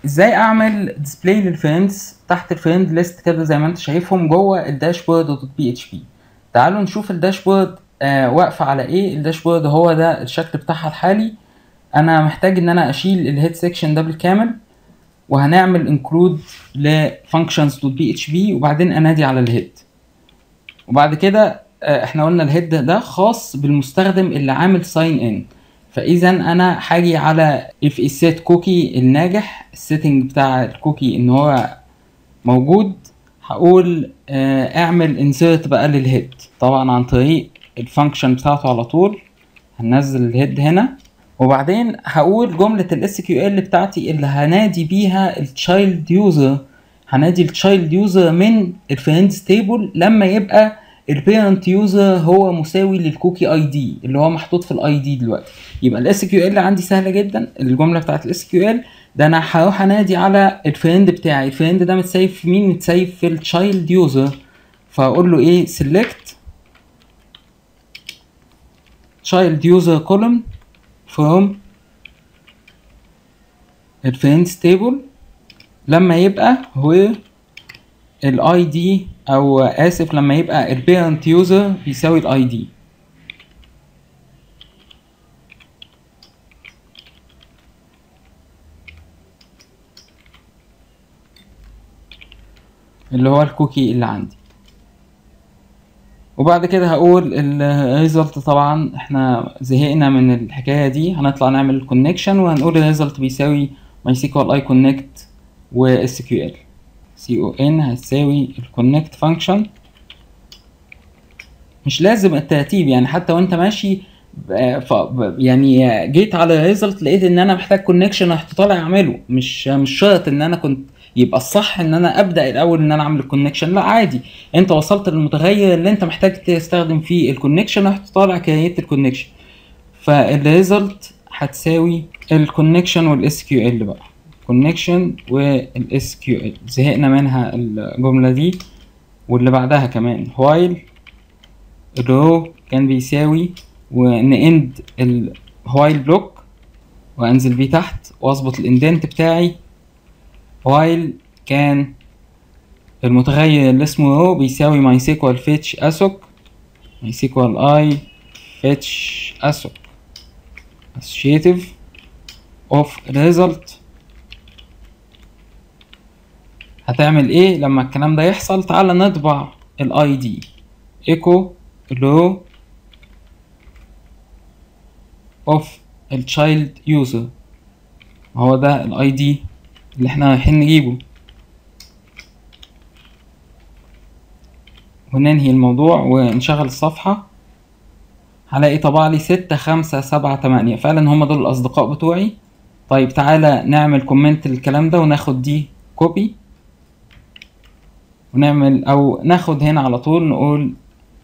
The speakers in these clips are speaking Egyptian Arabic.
ازاي اعمل ديسبلاي للفريندز تحت الفريند ليست كده زي ما انت شايفهم جوه الداشبورد دوت بي اتش بي تعالوا نشوف الداشبورد آه واقفه على ايه الداشبورد هو ده الشكل بتاعها الحالي انا محتاج ان انا اشيل الهيد سيكشن ده بالكامل وهنعمل انكلود لفانكشنز دوت بي اتش بي وبعدين انادي على الهيد وبعد كده آه احنا قلنا الهيد ده خاص بالمستخدم اللي عامل ساين ان فاذا انا هاجي على اف السيت كوكي الناجح السيتنج بتاع الكوكي ان هو موجود هقول آه اعمل انسيرت بقى للهيد طبعا عن طريق الفانكشن بتاعته على طول هننزل الهيد هنا وبعدين هقول جملة الاس كيو ال بتاعتي اللي هنادي بيها التشايلد يوزر هنادي التشايلد يوزر من الفريندز تيبل لما يبقى البيرنت يوزر هو مساوي للكوكي اي دي اللي هو محطوط في الاي دي دلوقتي يبقى الاس كيو ال عندي سهله جدا الجمله بتاعت الاس كيو ال ده انا هروح انادي على الفريند بتاعي الفريند ده متسيف في مين متسيف في التشايلد يوزر فاقول له ايه select child user column from الفريندز تيبل لما يبقى هو الاي دي او اسف لما يبقى البيرنت يوزر بيساوي الاي دي اللي هو الكوكي اللي عندي وبعد كده هقول الريزلت طبعا احنا زهقنا من الحكايه دي هنطلع نعمل الكونكشن وهنقول الريزلت بيساوي ماي سيكوال اي كونكت و اس كيو ال سي او ان هتساوي الكونكت فانكشن مش لازم الترتيب يعني حتى وانت ماشي ف يعني جيت على الريزلت لقيت ان انا محتاج كونكشن رحت طالع اعمله مش مش شرط ان انا كنت يبقى الصح ان انا ابدا الاول ان انا اعمل الكونكشن لا عادي انت وصلت للمتغير اللي انت محتاج تستخدم فيه الكونكشن رحت طالع كريت الكونكشن فالريزلت هتساوي الكونكشن والاس كيو ال بقى كونكشن والاس كيو ال زهقنا منها الجمله دي واللي بعدها كمان while الرو كان بيساوي وناند الوايل بلوك وانزل بيه تحت واظبط الاندنت بتاعي while كان المتغير اللي اسمه رو بيساوي ماي سيكوال فيتش اسوك ماي سيكوال اي فيتش اسوك associative of result هتعمل ايه لما الكلام ده يحصل تعال نطبع الاي دي echo row of التشايلد يوزر هو ده الاي دي اللي احنا رايحين نجيبه وننهي الموضوع ونشغل الصفحة هلاقي طبع لي ستة خمسة سبعة تمانية فعلا هما دول الأصدقاء بتوعي طيب تعالى نعمل كومنت للكلام ده وناخد دي كوبي ونعمل أو ناخد هنا على طول نقول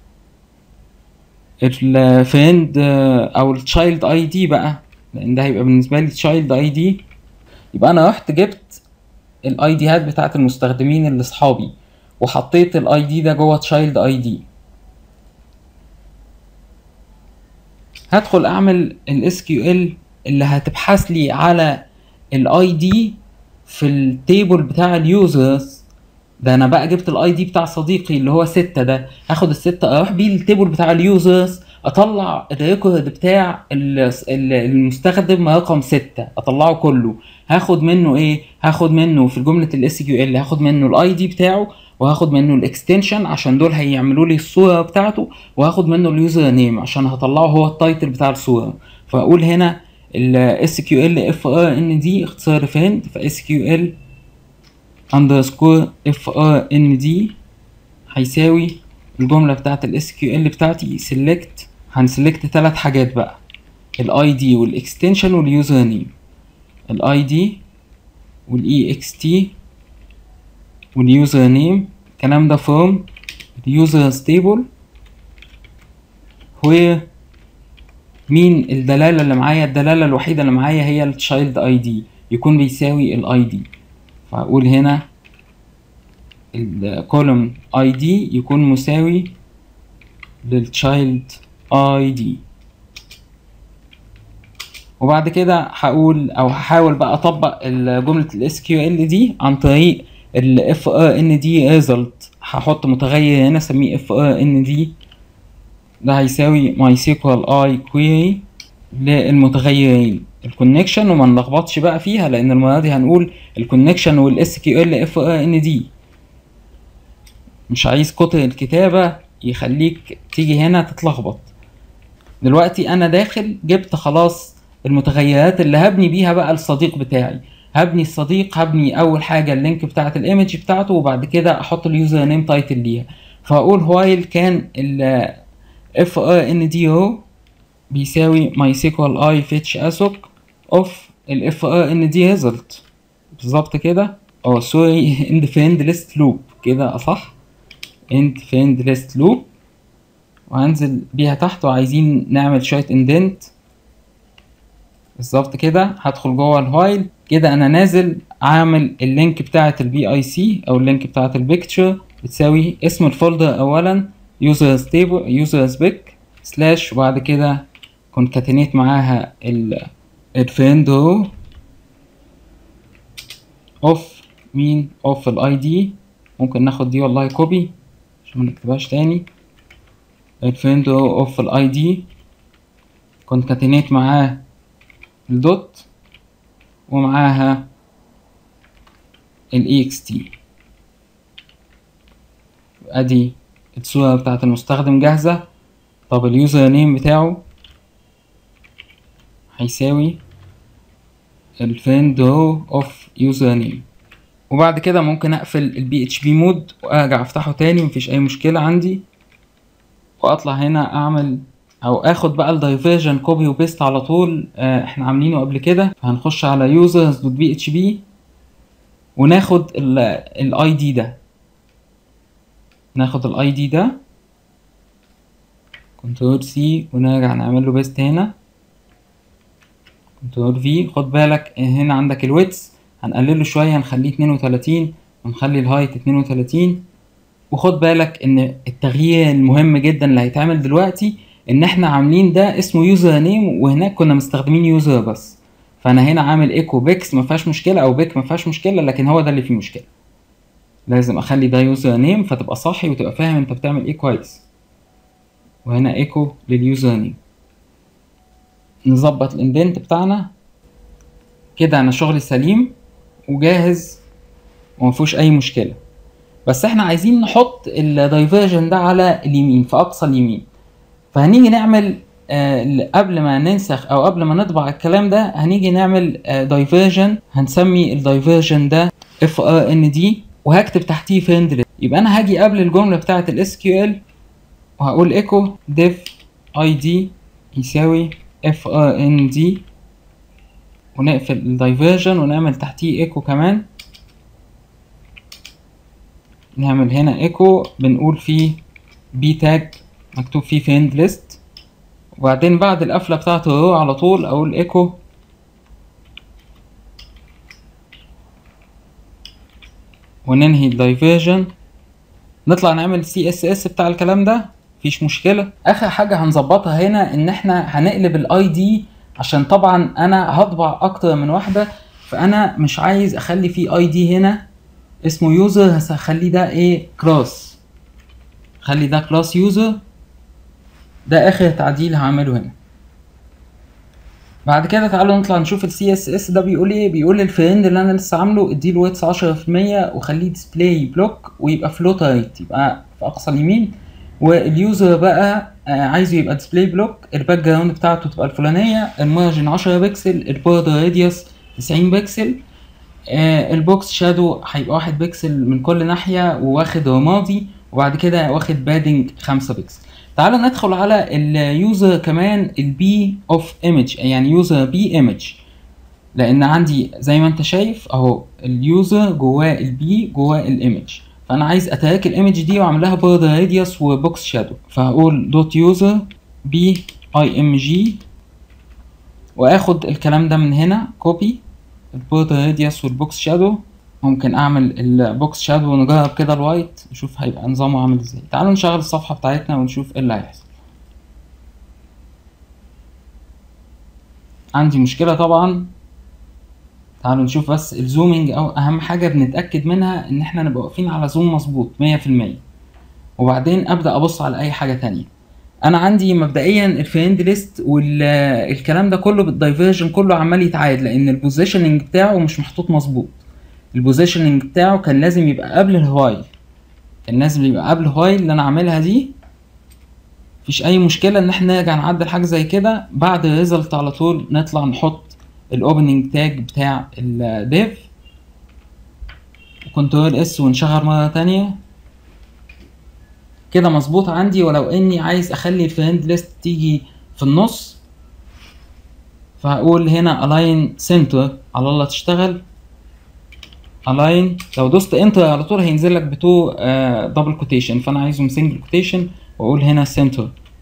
الفريند أو التشايلد اي دي بقى لأن ده هيبقى بالنسبة لي تشايلد اي دي يبقى انا رحت جبت الاي ديات بتاعت المستخدمين اللي اصحابي وحطيت الاي دي ده جوه تشايلد اي دي هدخل اعمل الاس كيو ال اللي هتبحث لي على الاي دي في التيبل بتاع اليوزرز ده انا بقى جبت الاي دي بتاع صديقي اللي هو ستة ده هاخد الستة اروح بيه التيبل بتاع اليوزرز اطلع الريكورد بتاع المستخدم رقم ستة اطلعه كله هاخد منه ايه هاخد منه في جمله الاس كيو ال هاخد منه الاي دي بتاعه وهاخد منه الاكستنشن عشان دول هيعملوا لي الصوره بتاعته وهاخد منه اليوزر نيم عشان هطلعه هو التايتل بتاع الصوره فاقول هنا الاس كيو ال اف ار ان دي اختصار فريند فاس كيو ال اندرسكور اف ار ان دي هيساوي الجمله بتاعت الاس كيو ال بتاعتي سيلكت هنسلكت ثلاث حاجات بقى الاي دي والاكستنشن واليوزر نيم الاي دي والاي اكس تي واليوزر نيم الكلام ده from اليوزرز تيبل where مين الدلالة اللي معايا الدلالة الوحيدة اللي معايا هي التشايلد اي دي يكون بيساوي الاي دي فاقول هنا الكولوم اي دي يكون مساوي للتشايلد اي دي وبعد كده هقول او هحاول بقى اطبق ال- جمله الاس كيو ال دي عن طريق الاف ار ان دي ريزلت هحط متغير هنا اسميه اف ار ان دي ده هيساوي ماي سيكوال اي كويري للمتغيرين الكونكشن وما نلخبطش بقى فيها لان المره دي هنقول الكونكشن والاس كيو ال اف ار ان دي مش عايز كتر الكتابه يخليك تيجي هنا تتلخبط دلوقتي انا داخل جبت خلاص المتغيرات اللي هبني بيها بقى الصديق بتاعي هبني الصديق هبني اول حاجه اللينك بتاعه الايمج بتاعته وبعد كده احط اليوزر نيم تايتل ليها فاقول وايل كان ال اف ار ان دي او بيساوي ماي سيكوال اي فيتش اسوك اوف الاف ار ان دي ريزلت بالظبط كده اه سوري اند فريند ليست لوب كده اصح اند فريند ليست لوب وهنزل بيها تحت وعايزين نعمل شويه اندنت بالظبط كده هدخل جوه الفايل كده انا نازل عامل اللينك بتاعه البي اي سي او اللينك بتاعه البيكتشر بتساوي اسم الفولدر اولا users table users pic سلاش وبعد كده كونكاتينيت معاها ال الفريند رو اوف مين اوف الاي دي ممكن ناخد دي والله كوبي عشان ما نكتبهاش تاني الفريند رو اوف الاي دي كونكاتينيت معاه الدوت ومعاها ال ext ادي الصورة بتاعت المستخدم جاهزة طب اليوزر نيم بتاعه هيساوي الفريند رو اوف يوزر نيم وبعد كده ممكن اقفل البي اتش بي مود وارجع افتحه تاني مفيش اي مشكلة عندي واطلع هنا اعمل او اخد بقى الدايفرجن كوبي وبيست على طول آه احنا عاملينه قبل كده هنخش على users.php وناخد الاي دي ده ناخد الاي دي ده كنترول سي ونرجع نعمل له بيست هنا كنترول في خد بالك هنا عندك الويتس هنقلله شويه نخليه 32 ونخلي الهايت 32 وخد بالك ان التغيير المهم جدا اللي هيتعمل دلوقتي ان احنا عاملين ده اسمه يوزر نيم وهناك كنا مستخدمين يوزر بس فانا هنا عامل ايكو بيكس ما فيهاش مشكله او بيك ما فيهاش مشكله لكن هو ده اللي فيه مشكله لازم اخلي ده يوزر نيم فتبقى صاحي وتبقى فاهم انت بتعمل ايه كويس وهنا ايكو لليوزر نيم نظبط الاندنت بتاعنا كده انا شغلي سليم وجاهز ومفيهوش اي مشكله بس احنا عايزين نحط الدايفرجن ده على اليمين في اقصى اليمين فهنيجي نعمل آه قبل ما ننسخ او قبل ما نطبع الكلام ده هنيجي نعمل آه دايفرجن هنسمي الدايفرجن ده اف ار ان دي وهكتب تحتيه فريند يبقى انا هاجي قبل الجمله بتاعه الاس كيو ال وهقول ايكو ديف اي دي يساوي اف ار ان دي ونقفل الدايفرجن ونعمل تحتيه ايكو كمان نعمل هنا ايكو بنقول فيه بي تاج مكتوب فيه فريند ليست وبعدين بعد القفله بتاعه الرو على طول اقول ايكو وننهي الدايفرجن نطلع نعمل سي اس اس بتاع الكلام ده مفيش مشكله اخر حاجه هنظبطها هنا ان احنا هنقلب الاي دي عشان طبعا انا هطبع اكتر من واحده فانا مش عايز اخلي فيه اي دي هنا اسمه يوزر هخليه ده ايه كلاس خلي ده كلاس يوزر ده اخر تعديل هعمله هنا بعد كده تعالوا نطلع نشوف السي اس اس ده بيقول ايه بيقول الفريند اللي انا لسه عامله اديله ويتس 10% وخليه ديسبلاي بلوك ويبقى فلوت رايت يبقى في اقصى اليمين واليوزر بقى عايزه يبقى ديسبلاي بلوك الباك جراوند بتاعته تبقى الفلانيه المارجن 10 بكسل البوردر راديوس 90 بكسل آه البوكس شادو هيبقى واحد بكسل من كل ناحيه وواخد رمادي وبعد كده واخد بادنج 5 بكسل تعالوا ندخل على اليوزر كمان البي اوف ايمج يعني يوزر بي ايمج لان عندي زي ما انت شايف اهو اليوزر جواه البي جواه الايمج فانا عايز اتراك الايمج دي واعمل لها بوردر راديوس وبوكس شادو فهقول دوت يوزر بي اي ام جي واخد الكلام ده من هنا كوبي البوردر راديوس والبوكس شادو ممكن اعمل البوكس شادو ونجرب كده الوايت نشوف هيبقى نظامه عامل ازاي تعالوا نشغل الصفحه بتاعتنا ونشوف ايه اللي هيحصل عندي مشكلة طبعا تعالوا نشوف بس الزومينج او اهم حاجة بنتأكد منها ان احنا نبقى واقفين على زوم مظبوط مية في المية وبعدين ابدأ ابص على اي حاجة تانية انا عندي مبدئيا الفريند ليست والكلام ده كله بالدايفرجن كله عمال يتعاد لان البوزيشننج بتاعه مش محطوط مظبوط البوزيشننج بتاعه كان لازم يبقى قبل الهوايل كان لازم يبقى قبل الهوايل اللي انا عاملها دي مفيش اي مشكله ان احنا نرجع نعدل حاجه زي كده بعد الريزلت على طول نطلع نحط الاوبننج تاج بتاع الديف كنترول اس ونشغل مره تانية كده مظبوط عندي ولو اني عايز اخلي الفريند ليست تيجي في النص فهقول هنا align center على الله تشتغل align لو دوست انتر على طول هينزل لك بتو دبل كوتيشن فانا عايزهم سنجل كوتيشن واقول هنا center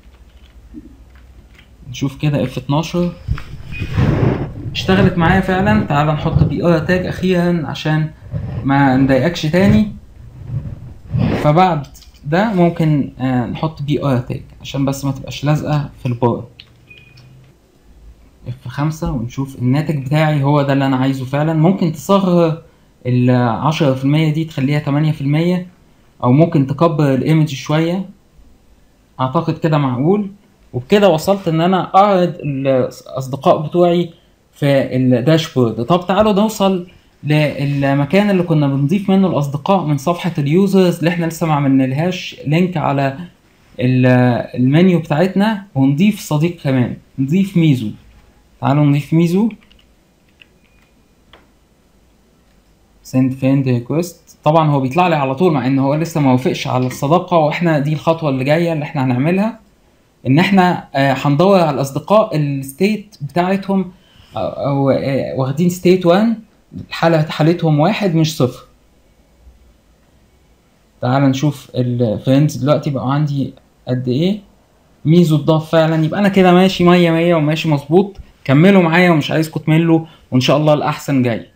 نشوف كده اف 12 اشتغلت معايا فعلا تعال نحط بي ار تاج اخيرا عشان ما نضايقكش تاني فبعد ده ممكن آه نحط بي ار تاج عشان بس ما تبقاش لازقه في البار اف خمسة ونشوف الناتج بتاعي هو ده اللي انا عايزه فعلا ممكن تصغر العشرة في المية دي تخليها تمانية في المية او ممكن تكبر الايمج شوية اعتقد كده معقول وبكده وصلت ان انا اعرض الاصدقاء بتوعي في الداشبورد طب تعالوا نوصل للمكان اللي كنا بنضيف منه الاصدقاء من صفحه اليوزرز اللي احنا لسه ما عملنالهاش لينك على المنيو بتاعتنا ونضيف صديق كمان نضيف ميزو تعالوا نضيف ميزو send friend request طبعا هو بيطلع لي على طول مع ان هو لسه ما وافقش على الصداقه واحنا دي الخطوه اللي جايه اللي احنا هنعملها ان احنا هندور على الاصدقاء الستيت بتاعتهم او واخدين ستيت 1 الحالة حالتهم واحد مش صفر تعال نشوف الفريندز دلوقتي بقوا عندي قد ايه ميزو اتضاف فعلا يبقى انا كده ماشي مية مية وماشي مظبوط كملوا معايا ومش عايزكم تملوا وان شاء الله الاحسن جاي